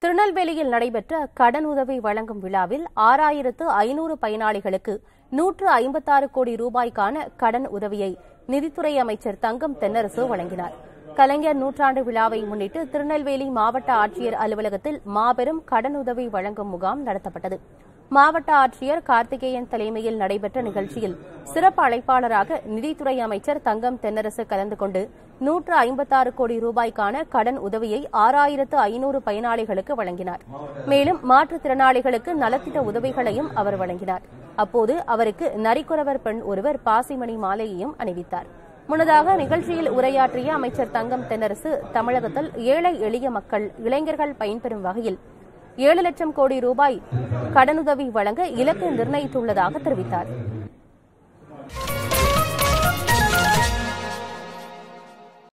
திருநெல்வேலியில் நடைபெற்ற கடனுதவி வழங்கும் விழாவில் ஆறாயிரத்து ஐநூறு பயனாளிகளுக்கு நூற்று ஐம்பத்தாறு கோடி ரூபாய்க்கான கடன் உதவியை நிதித்துறை அமைச்சர் தங்கம் தென்னரசு வழங்கினார் கலைஞர் நூற்றாண்டு விழாவை முன்னிட்டு திருநெல்வேலி மாவட்ட ஆட்சியர் அலுவலகத்தில் மாபெரும் கடனுதவி வழங்கும் முகாம் நடத்தப்பட்டது மாவட்ட ஆட்சியர் கார்த்திகேயன் தலைமையில் நடைபெற்ற நிகழ்ச்சியில் சிறப்பு அழைப்பாளராக நிதித்துறை அமைச்சர் தங்கம் தென்னரசு கலந்து கொண்டு நூற்று ஐம்பத்தாறு கோடி ரூபாய்க்கான கடன் உதவியை ஆறாயிரத்து ஐநூறு பயனாளிகளுக்கு வழங்கினார் மேலும் மாற்றுத்திறனாளிகளுக்கு நலத்திட்ட உதவிகளையும் அவர் வழங்கினார் அப்போது அவருக்கு நரிக்குறவர் பெண் ஒருவர் பாசிமணி மாலையையும் அணிவித்தார் முன்னதாக நிகழ்ச்சியில் உரையாற்றிய அமைச்சர் தங்கம் தென்னரசு தமிழகத்தில் ஏழை எளிய மக்கள் இளைஞர்கள் பயன்பெறும் வகையில் ஏழு லட்சம் கோடி ரூபாய் கடனுதவி வழங்க இலக்கு நிர்ணயித்துள்ளதாக தெரிவித்தார்